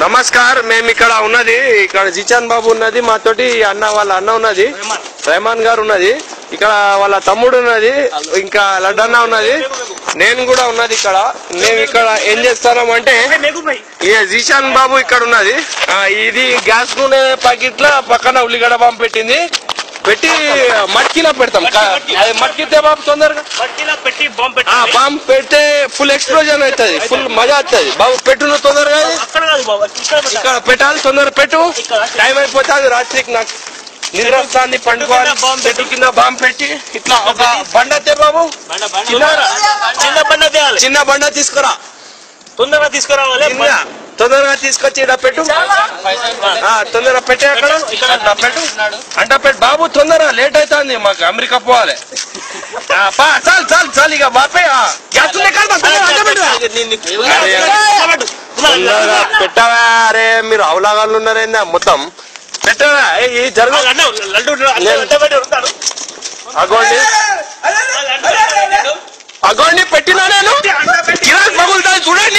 నమస్కార్ మేము ఇక్కడ ఉన్నది ఇక్కడ జిచాన్ బాబు ఉన్నది మాతోటి అన్న వాళ్ళ అన్న ఉన్నది రెహమాన్ గారు ఉన్నది ఇక్కడ వాళ్ళ తమ్ముడు ఉన్నది ఇంకా లడ్డన్న ఉన్నది నేను కూడా ఉన్నది ఇక్కడ మేము ఇక్కడ ఏం చేస్తున్నాం అంటే ఈ జీషాన్ బాబు ఇక్కడ ఉన్నది ఆ, ఇది గ్యాస్ నూనె ప్యాకెట్ లో పక్కన ఉల్లిగడ్డ బాంబు పెట్టింది పెట్టి మట్కిలో పెడతాం కా- అది మట్కితే బాబు తొందరగా మట్టిలో పెట్టి బాంబు ఆ పెట్టి బాంబు పెడితే ఫుల్ ఎక్స్ప్లోజన్ అవుతుంది ఫుల్ మజా వస్తుంది బాబు పెట్టు నువ్వు తొందరగా అక్కడ కాదు బాబు ఇక్కడ పెట్టాలి. ఇక్కడ పెట్టాలి తొందర పెట్టు ఇక్కడ. టైం అయిపోతుంది రాత్రికి నాకు నిద్ర వస్తుంది పండుకోవాలి కింద బాంబు చెట్టు కింద బాంబు పెట్టి ఇట్లా ఒక బండతే బాబు చిన్న చిన్న బండ తేయాలి చిన్న బండ తీసుకురా తొందరగా తీసుకురావాలి కింద తొందరగా తీసుకొచ్చి ఇక్కడ పెట్టు ఆ, తొందరగా పెట్టే అక్కడ అట్లా పెట్టు అంట పెట్టు బాబు తొందరగా లేట్ అవుతుంది మాకు అమెరికా పోవాలి ఆ, పా, చాలు చాలు చాలు ఇక బాపే ఆ, గ్యాస్ ఉంది కదా, తొందరగా అడ్డ పెట్టు. తొందరగా పెట్టవా అరే మీరు అవలాగాళ్ళు ఉన్నారేందా మొత్తం పెట్టవా ఏ, ఈ జరుగు లడ్డు నేను- అడ్డబెట్టి ఉంటాడు అగోండి అగోండి పెట్టినా నేను గిరాక్ పగులుతాయి చూడండి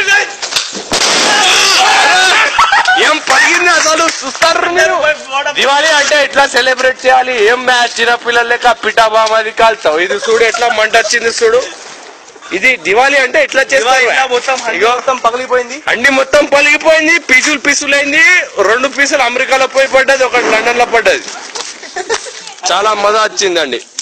ఏం పలిగింది అసలు చూస్తారు మీరు దివాళీ అంటే ఎట్లా సెలబ్రేట్ చేయాలి ఏం మ్యాచ్ చిన్న పిల్లలు లెక్క పిఠా బామాది కాల్తావు ఇది చూడు ఎట్లా మంట వచ్చింది చూడు ఇది దివాళీ అంటే ఎట్లా చేస్తారు ఇగో మొత్తం పగిలిపోయింది అండి మొత్తం పలిగిపోయింది పీసులు పీసులు అయింది రెండు పీసులు అమెరికాలో పోయి పడ్డది ఒకటి లండన్ లో పడ్డది చాలా మజా వచ్చిందండి